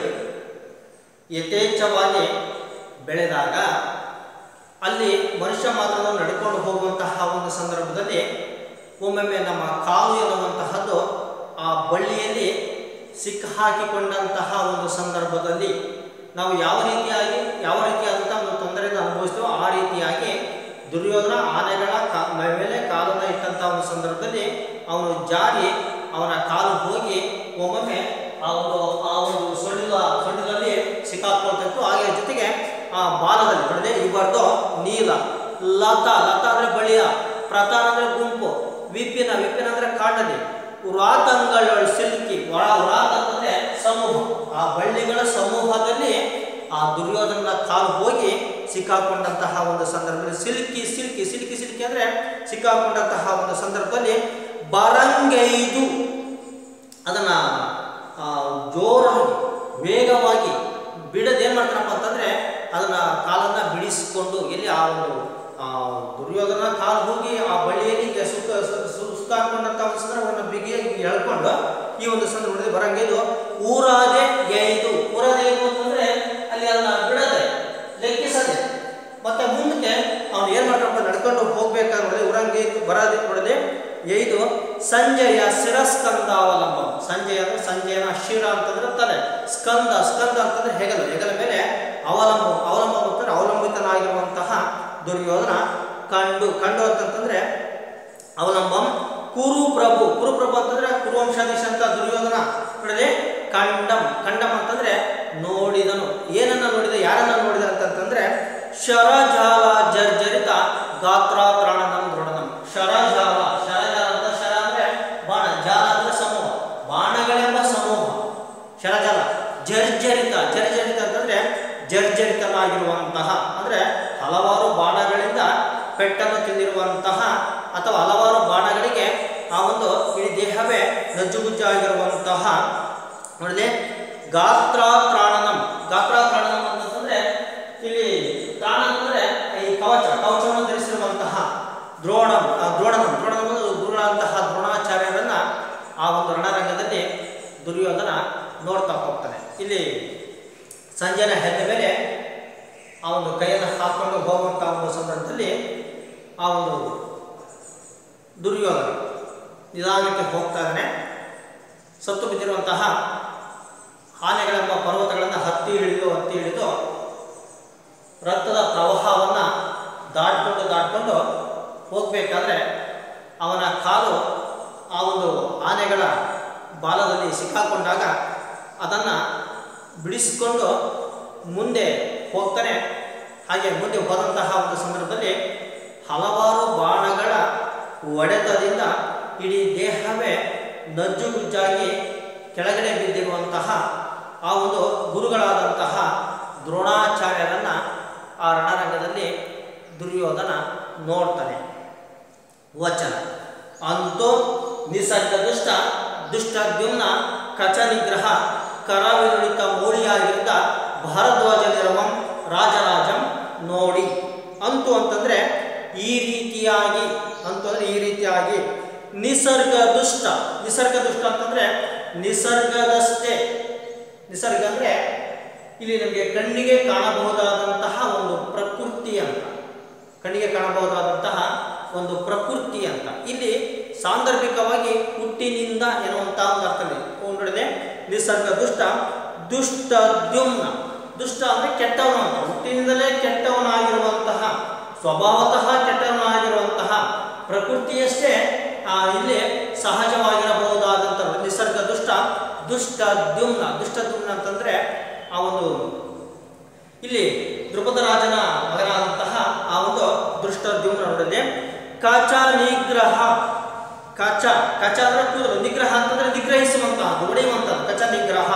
ಯಥೇಚ್ಛವಾಗಿ ಬೆಳೆದಾಗ ಅಲ್ಲಿ ಮನುಷ್ಯ ಮಾತ್ರ ನಡ್ಕೊಂಡು ಹೋಗುವಂತಹ ಒಂದು ಸಂದರ್ಭದಲ್ಲಿ ಒಮ್ಮೊಮ್ಮೆ ನಮ್ಮ ಕಾಲು ಎನ್ನುವಂತಹದ್ದು ಆ ಬಳ್ಳಿಯಲ್ಲಿ ಸಿಕ್ಕಾಕಿಕೊಂಡಂತಹ ಒಂದು ಸಂದರ್ಭದಲ್ಲಿ ನಾವು ಯಾವ ರೀತಿಯಾಗಿ ಯಾವ ರೀತಿಯಾದಂತಹ ಒಂದು ತೊಂದರೆಯನ್ನು ಅನುಭವಿಸ್ತೇವೋ ಆ ರೀತಿಯಾಗಿ ದುರ್ಯೋಧನ ಆನೆಗಳ ಕಾ- ಮೇಲೆ ಕಾಲನ್ನು ಇಟ್ಟಂತಹ ಒಂದು ಸಂದರ್ಭದಲ್ಲಿ ಅವನು ಜಾರಿ ಅವನ ಕಾಲು ಹೋಗಿ ಒಮ್ಮೊಮ್ಮೆ ಆ ಒಂದು ಆ ಒಂದು ಸೊಳ್ಳಿನ ಸೊಳ್ಳಿನಲ್ಲಿ ಸಿಕ್ಕಾಕೊಳ್ತಿತ್ತು ಹಾಗೆ ಜೊತೆಗೆ ಆ ಬಾಲದಲ್ಲಿ ಹೊಡೆದೆ ಇಬ್ಬರ್ದು ನೀಲ ಲತಾ ಲತಾ ಅಂದ್ರೆ ಬಳಿಯ ಪ್ರತಾನ ಅಂದ್ರೆ ಗುಂಪು ವಿಪಿನ ವಿಪಿನ ಅಂದ್ರೆ ಕಾಡಲಿ ವ್ರಾತಂಗಳ ಸಿಲ್ಕಿ ಒಳ ವ್ರಾತ ಅಂತಂದ್ರೆ ಸಮೂಹ ಆ ಬಳ್ಳಿಗಳ ಸಮೂಹದಲ್ಲಿ ಆ ದುರ್ಯೋಧನ ಕಾಲು ಹೋಗಿ ಸಿಕ್ಕಾಕೊಂಡಂತಹ ಒಂದು ಸಂದರ್ಭದಲ್ಲಿ ಸಿಲ್ಕಿ ಸಿಲ್ಕಿ ಸಿಲ್ಕಿ ಸಿಲ್ಕಿ ಅಂದ್ರೆ ಸಿಕ್ಕಾಕೊಂಡಂತಹ ಒಂದು ಸಂದರ್ಭದಲ್ಲಿ ಬರಂಗೈದು ಅದನ್ನ ಆ, ಜೋರಾಗಿ ವೇಗವಾಗಿ ಬಿಡದೆ ಏನ್ ಮಾಡ್ತಾನಪ್ಪ ಅಂತಂದ್ರೆ ಅದನ್ನ ಕಾಲನ್ನ ಬಿಡಿಸಿಕೊಂಡು ಎಲ್ಲಿ ಆ ಒಂದು ಆ, ದುರ್ಯೋಧನ ಕಾಲು ಹೋಗಿ ಆ ಬಳ್ಳಿಯಲ್ಲಿ ಈಗ ಸುಕ್ಕ ಸು- ಸು- ಸುತ್ತಾಕೊಂಡಂತ ಒಂದು ಸಂದರ್ಭವನ್ನು ಬಿಗಿಯಾಗಿ ಎಳ್ಕೊಂಡು ಈ ಒಂದು ಸಂದರ್ಭದಲ್ಲಿ ಬರಂಗಿದ್ದು ಊರಾದೆ ಎಯ್ದು ಊರಾದೆ ಎಯ್ದು ಅಂತಂದ್ರೆ ಅಲ್ಲಿ ಅದನ್ನ ಬಿಡದೆ ಲೆಕ್ಕಿಸದೆ ಮತ್ತೆ ಮುಂದಕ್ಕೆ ಅವನು ಏನ್ ಮಾಡ್ತಾನಪ್ಪ ನಡ್ಕೊಂಡು ಹೋಗ್ಬೇಕಾದ್ರೆ ಉರಂಗಿ ಬರದೆ ಹೊಡೆದೆ ಎಯ್ದು ಸಂಜಯ ಶಿರಸ್ಕಂದಾವಲಂಬ ಸಂಜಯ ಅಂದ್ರೆ ಸಂಜಯನ ಶಿರ ಅಂತಂದ್ರೆ ತಲೆ ಸ್ಕಂದ ಸ್ಕಂದ ಅಂತಂದ್ರೆ ಹೆಗಲು ಹೆಗಲ ಮೇಲೆ ಅವಲಂಬ ಅವಲಂಬ ಅಂತಂದ್ರೆ ಅವಲಂಬಿತನಾಗಿರುವಂತಹ ದುರ್ಯೋಧನ ಕಂಡು ಕಂಡು ಅಂತಂತಂದ್ರೆ ಅವಲಂಬಂ ಕುರು ಪ್ರಭು ಕುರು ಪ್ರಭು ಅಂತಂದ್ರೆ ಕುರುವಂಶಾಧೀಶ ಅಂತ ದುರ್ಯೋಧನ ನೋಡಿದೆ ಕಂಡಂ ಕಂಡಂ ಅಂತಂದ್ರೆ ನೋಡಿದನು ಏನನ್ನ ನೋಡಿದ ಯಾರನ್ನ ನೋಡಿದ ಅಂತಂತಂದ್ರೆ ಶರಜಾಲ ಜರ್ಜರಿತ ಗಾತ್ರಾತ್ರಾಣನಂ ದೃಢನಂ ಶರಜಾಲ ಶರಜಾಲ ಅಂತ ಶರ ಅಂದ್ರೆ ಬಾಣ ಜಾಲ ಅಂದ್ರೆ ಸಮೂಹ ಬಾಣಗಳೆಂಬ ಸಮೂಹ ಶರಜಾಲ ಜರ್ಜರಿತ ಜರ್ಜರಿತ ಅಂತಂದ್ರೆ ಜರ್ಜರಿತನಾಗಿರುವಂತಹ ಅಂದ್ರೆ ಹಲವಾರು ಬಾಣಗಳಿಂದ ಪೆಟ್ಟನ್ನು ತಿಂದಿರುವಂತಹ ಅಥವಾ ಹಲವಾರು ಬಾಣಗಳಿಗೆ ಆ ಒಂದು ಇಡೀ ದೇಹವೇ ನಜ್ಜುಗುಜ್ಜಾಗಿರುವಂತಹ ನೋಡಿದೆ ಗಾತ್ರಾತ್ರಾಣನಂ ಗಾತ್ರಾತ್ರಾಣನಂ ಅಂತಂದ್ರೆ ಇಲ್ಲಿ ತ್ರಾಣ ಅಂತಂದ್ರೆ ಈ ಕವಚ ಕವಚವನ್ನು ಧರಿಸಿರುವಂತಹ ದ್ರೋಣಂ ಆ ದ್ರೋಣಂ ದ್ರೋಣಂ ಅಂದ್ರೆ ಗುರುಗಳಂತಹ ದ್ರೋಣಾಚಾರ್ಯರನ್ನ ಆ ಒಂದು ರಣರಂಗದಲ್ಲಿ ದುರ್ಯೋಧನ ನೋಡ್ತಾ ಹೋಗ್ತಾನೆ ಇಲ್ಲಿ ಸಂಜಯನ ಹೆದ್ದ ಮೇಲೆ ಆ ಒಂದು ಕೈಯನ್ನು ಹಾಕೊಂಡು ಹೋಗುವಂತ ಒಂದು ಸಂದರ್ಭದಲ್ಲಿ ಆ ಒಂದು ದುರ್ಯೋಧನ ನಿಧಾನಕ್ಕೆ ಹೋಗ್ತಾ ಇದ್ದಾನೆ ಸತ್ತು ಬಿದ್ದಿರುವಂತಹ ಆನೆಗಳೆಂಬ ಪರ್ವತಗಳನ್ನು ಹತ್ತಿ ಹಿಡಿದು ಹತ್ತಿ ಹಿಡಿದು ರಕ್ತದ ಪ್ರವಾಹವನ್ನು ದಾಟ್ಕೊಂಡು ದಾಟ್ಕೊಂಡು ಹೋಗಬೇಕಾದ್ರೆ ಅವನ ಕಾಲು ಆ ಒಂದು ಆನೆಗಳ ಬಾಲದಲ್ಲಿ ಸಿಕ್ಕಾಕೊಂಡಾಗ ಅದನ್ನು ಬಿಡಿಸಿಕೊಂಡು ಮುಂದೆ ಹೋಗ್ತಾನೆ ಹಾಗೆ ಮುಂದೆ ಹೋದಂತಹ ಒಂದು ಸಂದರ್ಭದಲ್ಲಿ ಹಲವಾರು ಬಾಣಗಳ ಹೊಡೆತದಿಂದ ಇಡೀ ದೇಹವೇ ನಜ್ಜುಗುಜ್ಜಾಗಿ ಕೆಳಗಡೆ ಬಿದ್ದಿರುವಂತಹ ಆ ಒಂದು ಗುರುಗಳಾದಂತಹ ದ್ರೋಣಾಚಾರ್ಯರನ್ನ ಆ ರಣರಂಗದಲ್ಲಿ ದುರ್ಯೋಧನ ನೋಡ್ತಾನೆ ವಚನ ಅಂತೂ ನಿಸರ್ಗ ದುಷ್ಟ ದುಷ್ಟದ್ಯುಮ್ನ ಕಚ ನಿಗ್ರಹ ಕರವಿರುಳಿತ ಮೂಳಿಯಾಗಿದ್ದ ಭಾರದ್ವಾಜನಿರವಂ ರಾಜರಾಜಂ ನೋಡಿ ಅಂತು ಅಂತಂದ್ರೆ ಈ ರೀತಿಯಾಗಿ ಅಂತು ಅಂದ್ರೆ ಈ ರೀತಿಯಾಗಿ ನಿಸರ್ಗ ದುಷ್ಟ ನಿಸರ್ಗ ದುಷ್ಟ ಅಂತಂದ್ರೆ ನಿಸರ್ಗದಷ್ಟೇ ನಿಸರ್ಗ ಅಂದ್ರೆ ಇಲ್ಲಿ ನಮಗೆ ಕಣ್ಣಿಗೆ ಕಾಣಬಹುದಾದಂತಹ ಒಂದು ಪ್ರಕೃತಿ ಅಂತ ಕಣ್ಣಿಗೆ ಕಾಣಬಹುದಾದಂತಹ ಒಂದು ಪ್ರಕೃತಿ ಅಂತ ಇಲ್ಲಿ ಸಾಂದರ್ಭಿಕವಾಗಿ ಹುಟ್ಟಿನಿಂದ ಎನ್ನುವಂತಹ ಒಂದು ಅರ್ಥವಿದೆ ನೋಡಿದೆ ನಿಸರ್ಗ ದುಷ್ಟ ದುಷ್ಟ ದ್ಯುಮ್ನ ದುಷ್ಟ ಅಂದ್ರೆ ಕೆಟ್ಟವನು ಅಂತ ಹುಟ್ಟಿನಿಂದಲೇ ಕೆಟ್ಟವನಾಗಿರುವಂತಹ ಸ್ವಭಾವತಃ ಕೆಟ್ಟವನಾಗಿರುವಂತಹ ಪ್ರಕೃತಿಯಷ್ಟೇ ಆ, ಇಲ್ಲಿ ಸಹಜವಾಗಿರಬಹುದಾದಂತಹ ನಿಸರ್ಗ ದುಷ್ಟ ದುಷ್ಟ ದ್ಯುಮ್ನ ದುಷ್ಟ ದ್ಯುಮ್ನ ಅಂತಂದ್ರೆ ಆ ಒಂದು ಇಲ್ಲಿ ದ್ರುಪದ ರಾಜನ ಮಗನಾದಂತಹ ಆ ಒಂದು ದೃಷ್ಟ ದ್ಯುಮ್ನ ನೋಡಿದೆ ಕಚ ನಿಗ್ರಹ ಕಚ ಕಚ ಅಂದ್ರೆ ಕೂದಲು ನಿಗ್ರಹ ಅಂತಂದ್ರೆ ನಿಗ್ರಹಿಸುವಂತಹ ಹೊಡೆಯುವಂತಹ ಕಚ ನಿಗ್ರಹ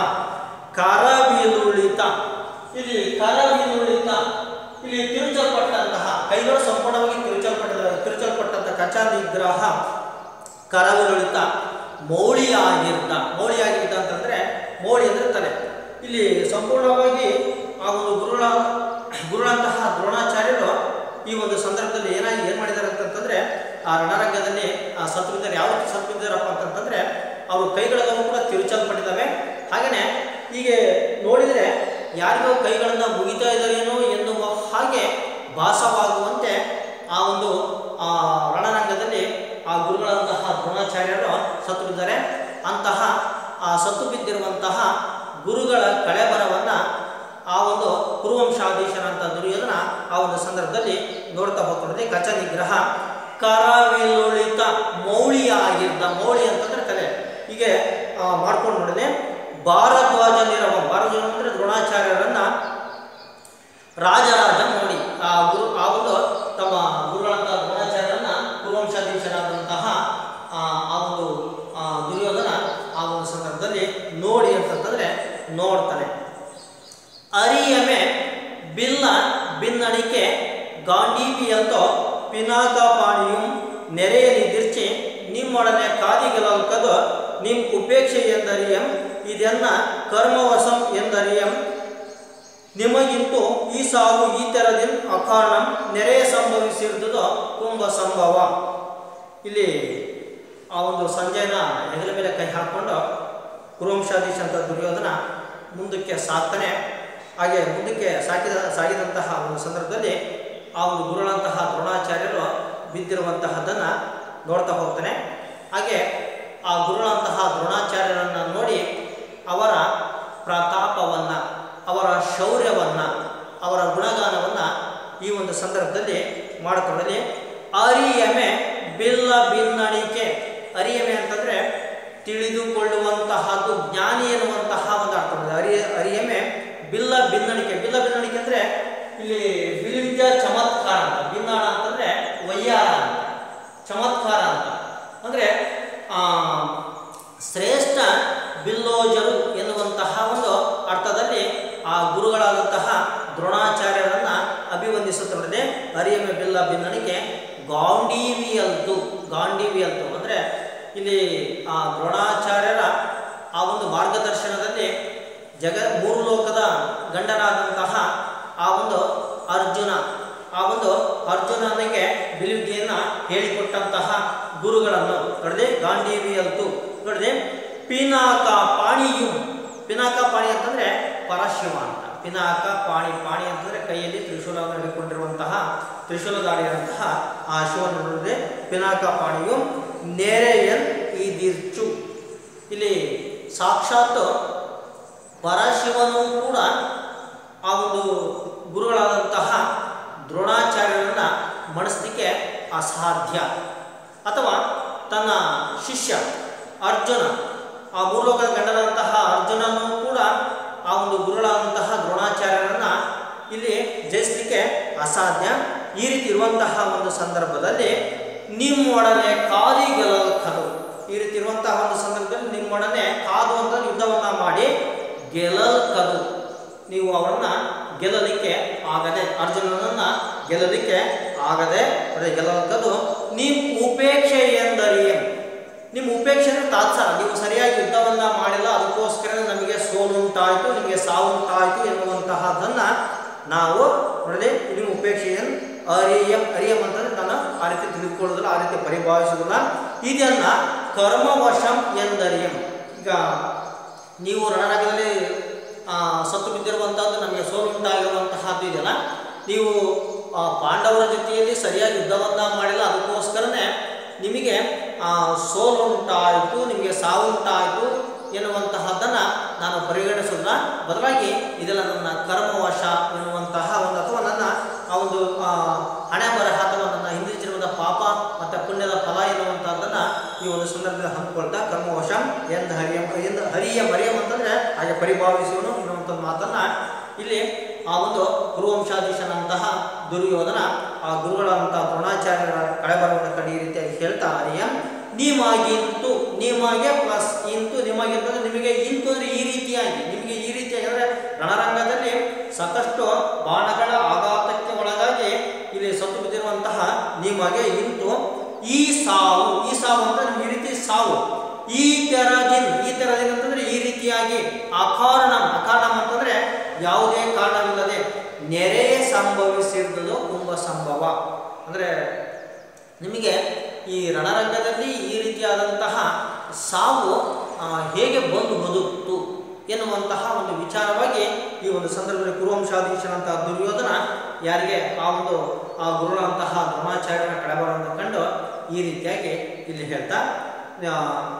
ಕರವಿಲುಳಿತ ಇಲ್ಲಿ ಕರವಿಲುಳಿತ ಇಲ್ಲಿ ತಿರುಚಲ್ಪಟ್ಟಂತಹ ಕೈಗಳು ಸಂಪೂರ್ಣವಾಗಿ ತಿರುಚಲ್ಪಟ್ಟ ತಿರುಚಲ್ಪಟ್ಟಂತಹ ಕಚ ನಿಗ್ರಹ ಕರವಿಲುಳಿತ ಮೌಳಿಯಾಗಿರ್ತ ಮೌಳಿಯಾಗಿರ್ತ ಅಂತಂದ್ರೆ ಮೌಳಿ ಅಂದ್ರೆ ತಲೆ ಇಲ್ಲಿ ಸಂಪೂರ್ಣವಾಗಿ ಆ ಒಂದು ಗುರುಗಳ ಗುರುಗಳಂತಹ ದ್ರೋಣಾಚಾರ್ಯರು ಈ ಒಂದು ಸಂದರ್ಭದಲ್ಲಿ ಏನಾಗಿ ಏನ್ ಮಾಡಿದ್ದಾರೆ ಅಂತಂತಂದ್ರೆ ಆ ರಣರಂಗದಲ್ಲಿ ಆ ಸತ್ವಿದ್ದರು ಯಾವ ರೀತಿ ಸತ್ವಿದ್ದಾರಪ್ಪ ಅಂತಂತಂದ್ರೆ ಅವ್ರ ಕೈಗಳೆಲ್ಲವೂ ಕೂಡ ತಿರುಚಲ್ಪಟ್ಟಿದ್ದಾವೆ ಹಾಗೇನೆ ಹೀಗೆ ನೋಡಿದರೆ ಯಾರಿಗೋ ಕೈಗಳನ್ನ ಮುಗಿತಾ ಇದ್ದಾರೇನೋ ಎನ್ನುವ ಹಾಗೆ ಭಾಸವಾಗುವಂತೆ ಆ ಒಂದು ಆ ರಣರಂಗದಲ್ಲಿ ಆ ಗುರುಗಳಂತಹ ದ್ರೋಣಾಚಾರ್ಯರು ಸತ್ತು ಬಿದ್ದಾರೆ ಅಂತಹ ಆ ಸತ್ತು ಬಿದ್ದಿರುವಂತಹ ಗುರುಗಳ ಕಳೆಬರವನ್ನ ಆ ಒಂದು ಕುರುವಂಶಾಧೀಶನಂತ ದುರ್ಯೋಧನ ಆ ಒಂದು ಸಂದರ್ಭದಲ್ಲಿ ನೋಡ್ತಾ ಹೋಗ್ಕೊಂಡ್ರೆ ಕಚ ನಿಗ್ರಹ ಕರವಿಲುಳಿತ ಮೌಳಿಯ ಆಗಿದ್ದ ಮೌಳಿ ಅಂತಂದ್ರೆ ಕಲೆ ಹೀಗೆ ಆ, ಮಾಡ್ಕೊಂಡು ನೋಡಿದ್ರೆ ಭಾರದ್ವಾಜ ನಿರವ ಭಾರದ್ವಾಜ ಅಂದ್ರೆ ದ್ರೋಣಾಚಾರ್ಯರನ್ನ ರಾಜರಾಜ ಮೌಳಿ ಆ ಗುರು ಆ ಒಂದು ತಮ್ಮ ಗುರುಗಳಂತಹ ದ್ರೋಣಾಚಾರ್ಯರನ್ನ ಕುರುವಂಶಾಧೀಶನಾದಂತಹ ಆ ಆ ಒಂದು ಆ, ದುರ್ಯೋಧನ ಆ ಒಂದು ಸಂದರ್ಭದಲ್ಲಿ ನೋಡಿ ಅಂತಂತಂದ್ರೆ ನೋಡ್ತಾನೆ ಅರಿಯಮೆ ಬಿಲ್ಲ ಬಿನ್ನಣಿಕೆ ಗಾಂಡೀವಿಯಂತೋ ಪಿನಾಕಪಾಣಿಯು ನೆರೆಯಲ್ಲಿ ದಿರ್ಚಿ ನಿಮ್ಮೊಡನೆ ಕಾದಿಗೆಲಲ್ಕದು ನಿಮ್ ಉಪೇಕ್ಷೆ ಎಂದರಿಯಂ ಇದನ್ನ ಕರ್ಮವಶಂ ಎಂದರಿಯಂ ನಿಮಗಿಂತೂ ಈ ಸಾವು ಈ ತೆರದಿನ್ ಅಕಾರಣಂ ನೆರೆಯ ಸಂಭವಿಸಿರುವುದು ಕುಂಭ ಸಂಭವ ಇಲ್ಲಿ ಆ ಒಂದು ಸಂಜಯನ ಹೆಗಲ ಮೇಲೆ ಕೈ ಹಾಕ್ಕೊಂಡು ಕುರುವಂಶಾಧೀಶ ಅಂತ ದುರ್ಯೋಧನ ಮುಂದಕ್ಕೆ ಸಾಕ್ತಾನೆ ಹಾಗೆ ಮುಂದಕ್ಕೆ ಸಾಕಿದ ಸಾಗಿದಂತಹ ಒಂದು ಸಂದರ್ಭದಲ್ಲಿ ಆ ಒಂದು ಗುರುಗಳಂತಹ ದ್ರೋಣಾಚಾರ್ಯರು ಬಿದ್ದಿರುವಂತಹದ್ದನ್ನು ನೋಡ್ತಾ ಹೋಗ್ತಾನೆ ಹಾಗೆ ಆ ಗುರುಗಳಂತಹ ದ್ರೋಣಾಚಾರ್ಯರನ್ನು ನೋಡಿ ಅವರ ಪ್ರತಾಪವನ್ನು ಅವರ ಶೌರ್ಯವನ್ನು ಅವರ ಗುಣಗಾನವನ್ನು ಈ ಒಂದು ಸಂದರ್ಭದಲ್ಲಿ ಮಾಡಿಕೊಳ್ಳಲಿ ಅರಿಯಮೆ ಬಿಲ್ಲ ಬಿನ್ನಣಿಕೆ ಅರಿಯಮೆ ಅಂತಂದ್ರೆ ತಿಳಿದುಕೊಳ್ಳುವಂತಹದ್ದು ಜ್ಞಾನಿ ಎನ್ನುವಂತಹ ಒಂದು ಅರ್ಥ ಬರ್ತದೆ. ಅರಿಯ ಅರಿಯಮೆ ಬಿಲ್ಲ ಬಿನ್ನಣಿಕೆ ಬಿಲ್ಲ ಬಿನ್ನಣಿಕೆ ಅಂದ್ರೆ ಇಲ್ಲಿ ಬಿಲ್ವಿದ್ಯಾ ಚಮತ್ಕಾರ ಅಂತ ಬಿನ್ನಾಣ ಅಂತಂದ್ರೆ ವಯ್ಯಾರ ಅಂತ ಚಮತ್ಕಾರ ಅಂತ ಅಂದ್ರೆ ಆ ಶ್ರೇಷ್ಠ ಬಿಲ್ಲೋಜರು ಎನ್ನುವಂತಹ ಒಂದು ಅರ್ಥದಲ್ಲಿ ಆ ಗುರುಗಳಾದಂತಹ ದ್ರೋಣಾಚಾರ್ಯರನ್ನ ಅಭಿವಂದಿಸುತ್ತದೆ ಅರಿಯಮೆ ಬಿಲ್ಲ ಬಿನ್ನಣಿಗೆ ಗಾಂಡೀವಿಯಲ್ತು ಗಾಂಡೀವಿಯಲ್ತು ಅಂದ್ರೆ ಇಲ್ಲಿ ಆ ದ್ರೋಣಾಚಾರ್ಯರ ಆ ಒಂದು ಮಾರ್ಗದರ್ಶನದಲ್ಲಿ ಜಗ ಮೂರು ಲೋಕದ ಗಂಡನಾದಂತಹ ಆ ಒಂದು ಅರ್ಜುನ ಆ ಒಂದು ಅರ್ಜುನನಿಗೆ ಬಿಲ್ವಿದ್ಯೆಯನ್ನ ಹೇಳಿಕೊಟ್ಟಂತಹ ಗುರುಗಳನ್ನು ನೋಡಿದೆ ಗಾಂಡೀವಿಯಲ್ತು ನೋಡಿದೆ ಪಿನಾಕ ಪಾಣಿಯು ಪಿನಾಕ ಪಾಣಿ ಅಂತಂದ್ರೆ ಪರಶಿವ ಅಂತ ಪಿನಾಕ ಪಾಣಿ ಪಾಣಿ ಅಂತಂದ್ರೆ ಕೈಯಲ್ಲಿ ತ್ರಿಶೂಲವನ್ನು ಹಿಡಿಕೊಂಡಿರುವಂತಹ ತ್ರಿಶೂಲಧಾರಿಯಾದಂತಹ ಆ ಶಿವನು ನೋಡಿದೆ ಪಿನಾಕ ಪಾಣಿಯು ನೆರೆಯನ್ ಈದಿರ್ಚು ಇಲ್ಲಿ ಸಾಕ್ಷಾತ್ ಪರಶಿವನು ಕೂಡ ಆ ಒಂದು ಗುರುಗಳಾದಂತಹ ದ್ರೋಣಾಚಾರ್ಯರನ್ನ ಮಣಿಸ್ಲಿಕ್ಕೆ ಅಸಾಧ್ಯ ಅಥವಾ ತನ್ನ ಶಿಷ್ಯ ಅರ್ಜುನ ಆ ಮೂರ್ಲೋಕದ ಗಂಡನಾದಂತಹ ಅರ್ಜುನನು ಕೂಡ ಆ ಒಂದು ಗುರುಗಳಾದಂತಹ ದ್ರೋಣಾಚಾರ್ಯರನ್ನ ಇಲ್ಲಿ ಜಯಿಸಲಿಕ್ಕೆ ಅಸಾಧ್ಯ ಈ ರೀತಿ ಇರುವಂತಹ ಒಂದು ಸಂದರ್ಭದಲ್ಲಿ ನಿಮ್ಮೊಡನೆ ಕಾದಿ ಗೆಲ್ಲಲು ಈ ರೀತಿ ಇರುವಂತಹ ಒಂದು ಸಂದರ್ಭದಲ್ಲಿ ನಿಮ್ಮೊಡನೆ ಕಾದು ಅಂತ ಯುದ್ಧವನ್ನ ಮಾಡಿ ಗೆಲ್ಲಲ್ಕದು ನೀವು ಅವರನ್ನ ಗೆಲ್ಲಲಿಕ್ಕೆ ಆಗದೆ ಅರ್ಜುನನನ್ನ ಗೆಲ್ಲಲಿಕ್ಕೆ ಆಗದೆ ಅದೇ ಗೆಲ್ಲಲ್ಕದು ನಿಮ್ಮ ಉಪೇಕ್ಷೆ ಎಂದರಿಯೇ ನಿಮ್ಮ ಉಪೇಕ್ಷೆ ಅಂದ್ರೆ ತಾತ್ಸಾರ ನೀವು ಸರಿಯಾಗಿ ಯುದ್ಧವನ್ನ ಮಾಡಿಲ್ಲ ಅದಕ್ಕೋಸ್ಕರ ನಮಗೆ ಸೋಲುಂಟಾಯಿತು ನಿಮಗೆ ಸಾವುಂಟಾಯಿತು ಎನ್ನುವಂತಹದನ್ನ ನಾವು ನೋಡಿದೆ ನಿಮ್ಮ ಉಪೇಕ್ಷೆಯನ್ನು ಅರಿಯಂ ಅರಿಯಂ ಅಂತಂದ್ರೆ ನಾನು ಆ ರೀತಿ ತಿಳಿದುಕೊಳ್ಳೋದಿಲ್ಲ ಆ ರೀತಿ ಪರಿಭಾವಿಸುವುದಿಲ್ಲ ಇದನ್ನ ಕರ್ಮವಶಂ ಎಂದರಿಯಂ ಈಗ ನೀವು ರಣರಂಗದಲ್ಲಿ ಆ, ಸತ್ತು ಬಿದ್ದಿರುವಂತಹದ್ದು ನಮಗೆ ಸೋಲುಂಟಾಗಿರುವಂತಹದ್ದು ಇದೆಯಲ್ಲ ನೀವು ಆ, ಪಾಂಡವರ ಜೊತೆಯಲ್ಲಿ ಸರಿಯಾಗಿ ಯುದ್ಧವನ್ನ ಮಾಡಿಲ್ಲ ಅದಕ್ಕೋಸ್ಕರನೇ ನಿಮಗೆ ಆ, ಸೋಲುಂಟಾಯಿತು ನಿಮಗೆ ಸಾವುಂಟಾಯಿತು ಎನ್ನುವಂತಹದ್ದನ್ನು ನಾನು ಪರಿಗಣಿಸೋದಿಲ್ಲ ಬದಲಾಗಿ ಇದೆಲ್ಲ ನನ್ನ ಕರ್ಮವಶ ಎನ್ನುವಂತಹ ಒಂದು ಅಥವಾ ನನ್ನ ಆ ಒಂದು ಆ, ಹಣೆ ಬರಹ ಅಥವಾ ನನ್ನ ಹಿಂದಿನ ಜನ್ಮದ ಪಾಪ ಮತ್ತು ಪುಣ್ಯದ ಫಲ ಎನ್ನುವಂಥದ್ದನ್ನು ಈ ಒಂದು ಸಂದರ್ಭದಲ್ಲಿ ಹಂಚ್ಕೊಳ್ತಾ ಕರ್ಮವಶ ಎಂದ ಹರಿಯಂ ಎಂದು ಹರಿಯ ಮರಿಯಂ ಅಂತಂದ್ರೆ ಹಾಗೆ ಪರಿಭಾವಿಸುವನು ಎನ್ನುವಂಥ ಮಾತನ್ನ ಇಲ್ಲಿ ಆ ಒಂದು ಗುರುವಂಶಾಧೀಶನಂತಹ ದುರ್ಯೋಧನ ಆ ಗುರುಗಳಂತಹ ದ್ರೋಣಾಚಾರ್ಯರ ಕಳೆಬರವನ್ನು ಕಂಡು ಈ ರೀತಿಯಾಗಿ ಹೇಳ್ತಾ ಹರಿಯ ನಿಮಗಿಂತು ನಿಮಗೆ ಪ್ಲಸ್ ಇಂತು ನಿಮಗಿಂತಂದ್ರೆ ನಿಮಗೆ ಇಂತು ಅಂದ್ರೆ ಈ ರೀತಿಯಾಗಿ ನಿಮಗೆ ಈ ರೀತಿಯಾಗಿ ಅಂದ್ರೆ ರಣರಂಗದಲ್ಲಿ ಸಾಕಷ್ಟು ಬಾಣಗಳ ಆಘಾತಕ್ಕೆ ಒಳಗಾಗಿ ಇಲ್ಲಿ ಸತ್ತು ಬಿದ್ದಿರುವಂತಹ ನಿಮಗೆ ಇಂತು ಈ ಸಾವು ಈ ಸಾವು ಅಂತ ನಿಮ್ಗೆ ಈ ರೀತಿ ಸಾವು ಈ ತೆರದಿನ್ ಈ ತೆರದಿನ್ ಅಂತಂದ್ರೆ ಈ ರೀತಿಯಾಗಿ ಅಕಾರಣ ಅಕಾರಣ ಅಂತಂದ್ರೆ ಯಾವುದೇ ಕಾರಣವಿಲ್ಲದೆ ನೆರೆ ಸಂಭವಿಸಿರುವುದು ಕುಂಭ ಸಂಭವ ಅಂದ್ರೆ ನಿಮಗೆ ಈ ರಣರಂಗದಲ್ಲಿ ಈ ರೀತಿಯಾದಂತಹ ಸಾವು ಆ, ಹೇಗೆ ಬಂದು ಬದುಕ್ತು ಎನ್ನುವಂತಹ ಒಂದು ವಿಚಾರವಾಗಿ ಈ ಒಂದು ಸಂದರ್ಭದಲ್ಲಿ ಕುರುವಂಶಾಧೀಶನಂತಹ ದುರ್ಯೋಧನ ಯಾರಿಗೆ ಆ ಒಂದು ಆ ಗುರುಗಳಂತಹ ದ್ರೋಣಾಚಾರ್ಯನ ಕಳೆಬರವನ್ನು ಕಂಡು ಈ ರೀತಿಯಾಗಿ ಇಲ್ಲಿ ಹೇಳ್ತಾ ಆ,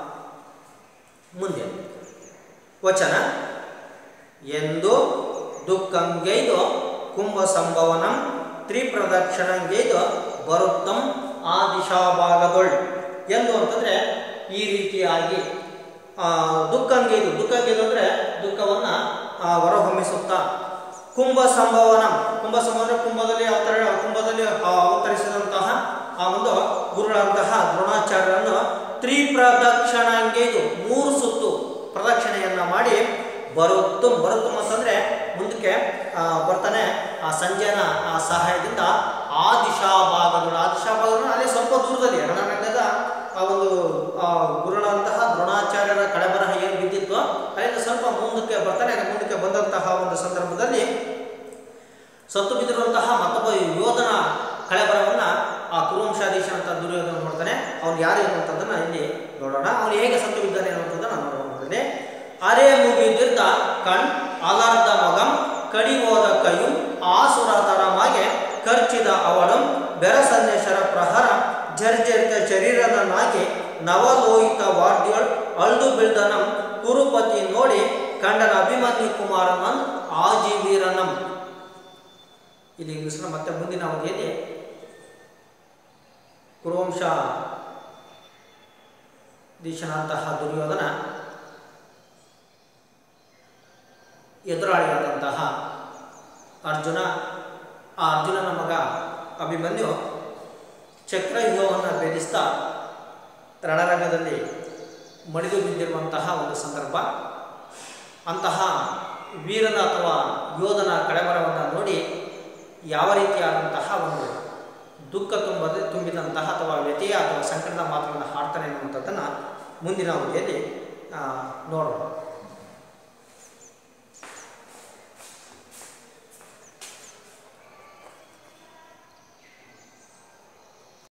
ಮುಂದೆ ವಚನ ಎಂದು ದುಃಖಂಗೈದು ಕುಂಭ ಸಂಭವನಂ ತ್ರಿಪ್ರದಕ್ಷಿಣಂಗೈದು ಬರುತ್ತಂ ಆ ದಿಶಾಭಾಗದೊಳ್ ಎಂದು ಅಂತಂದ್ರೆ ಈ ರೀತಿಯಾಗಿ ಆ, ದುಃಖಂಗೈದು ದುಃಖಂಗೈದು ಅಂದ್ರೆ ದುಃಖವನ್ನ ಆ, ಹೊರಹೊಮ್ಮಿಸುತ್ತಾ ಕುಂಭ ಸಂಭವನ ಕುಂಭ ಸಂಭವನ ಕುಂಭದಲ್ಲಿ ಅವತರ ಕುಂಭದಲ್ಲಿ ಆ, ಅವತರಿಸಿದಂತಹ ಆ ಒಂದು ಗುರುಗಳಂತಹ ದ್ರೋಣಾಚಾರ್ಯರನ್ನು ತ್ರಿಪ್ರದಕ್ಷಿಣಾಂಗೈದು ಮೂರು ಸುತ್ತು ಪ್ರದಕ್ಷಿಣೆಯನ್ನ ಮಾಡಿ ಬರುತ್ತು ಬರುತ್ತು ಅಂತಂದ್ರೆ ಮುಂದಕ್ಕೆ ಆ, ಬರ್ತಾನೆ ಆ ಸಂಜಯನ ಆ ಸಹಾಯದಿಂದ ಆ ದಿಶಾ ಭಾಗದೊಳ ಆ ದಿಶಾ ಭಾಗದೊಳ ಅಲ್ಲಿ ಸ್ವಲ್ಪ ದೂರದಲ್ಲಿ ರಣರಂಗದ ಆ ಒಂದು ಆ ಗುರುಗಳಂತಹ ದ್ರೋಣಾಚಾರ್ಯರ ಕಳೆಬರಹ ಏನು ಬಿದ್ದಿತ್ತು ಅಲ್ಲಿಂದ ಸ್ವಲ್ಪ ಮುಂದಕ್ಕೆ ಬರ್ತಾನೆ ಮುಂದಕ್ಕೆ ಬಂದಂತಹ ಒಂದು ಸಂದರ್ಭದಲ್ಲಿ ಸತ್ತು ಬಿದ್ದಿರುವಂತಹ ಮತ್ತೊಬ್ಬ ಯೋಧನ ಕಳೆಬರವನ್ನ ಆ ಕುರುವಂಶಾಧೀಶ ಅಂತ ದುರ್ಯೋಧನ ನೋಡ್ತಾನೆ ಅವ್ನು ಯಾರು ಅನ್ನುವಂಥದ್ದನ್ನ ಇಲ್ಲಿ ನೋಡೋಣ ಅವನು ಹೇಗೆ ಸತ್ತು ಬಿದ್ದಾನೆ ಅನ್ನುವಂಥದ್ದನ್ನ ನಾನು ನೋಡ್ತೀನಿ ಅರೆ ಮುಗಿದಿದ್ದ ಕಣ್ ಅಲರ್ಧ ಮಗಂ ಕಡಿಹೋದ ಕೈಯು ಆಸುರ ತರಮಾಗೆ ಖರ್ಚಿದ ಅವಳಂ ಬೆರಸನ್ನೇಶ್ವರ ಪ್ರಹರ ಜರ್ಜರಿತ ಶರೀರನನ್ನಾಗಿ ನವಲೋಹಿತ ವಾದ್ಯೋಳ್ ಅಳ್ದು ಬಿಳ್ದನಂ ಕುರುಪತಿ ನೋಡಿ ಕಂಡನ ಅಭಿಮನ್ಯು ಕುಮಾರನನ್ ಆಜೀವೀರನಂ ಇಲ್ಲಿ ಇಂಗ್ಲಿಷ್ನ ಮತ್ತೆ ಮುಂದಿನ ಅವಧಿಯಲ್ಲಿ ಕುರುವಂಶ ದೀಶನಂತಹ ದುರ್ಯೋಧನ ಎದುರಾಳಿಯಾದಂತಹ ಅರ್ಜುನ ಆ ಅರ್ಜುನನ ಮಗ ಅಭಿಮನ್ಯು ಚಕ್ರವ್ಯೂಹವನ್ನು ಭೇದಿಸ್ತಾ ರಣರಂಗದಲ್ಲಿ ಮಡಿದು ಬಿದ್ದಿರುವಂತಹ ಒಂದು ಸಂದರ್ಭ ಅಂತಹ ವೀರನ ಅಥವಾ ಯೋಧನ ಕಳೆಬರವನ್ನು ನೋಡಿ ಯಾವ ರೀತಿಯಾದಂತಹ ಒಂದು ದುಃಖ ತುಂಬದ ತುಂಬಿದಂತಹ ಅಥವಾ ವ್ಯಥೆಯ ಅಥವಾ ಸಂಕಟದ ಮಾತುಗಳನ್ನು ಹಾಡ್ತಾನೆ ಅನ್ನುವಂಥದ್ದನ್ನು ಮುಂದಿನ ಅವಧಿಯಲ್ಲಿ ಆ, ನೋಡೋಣ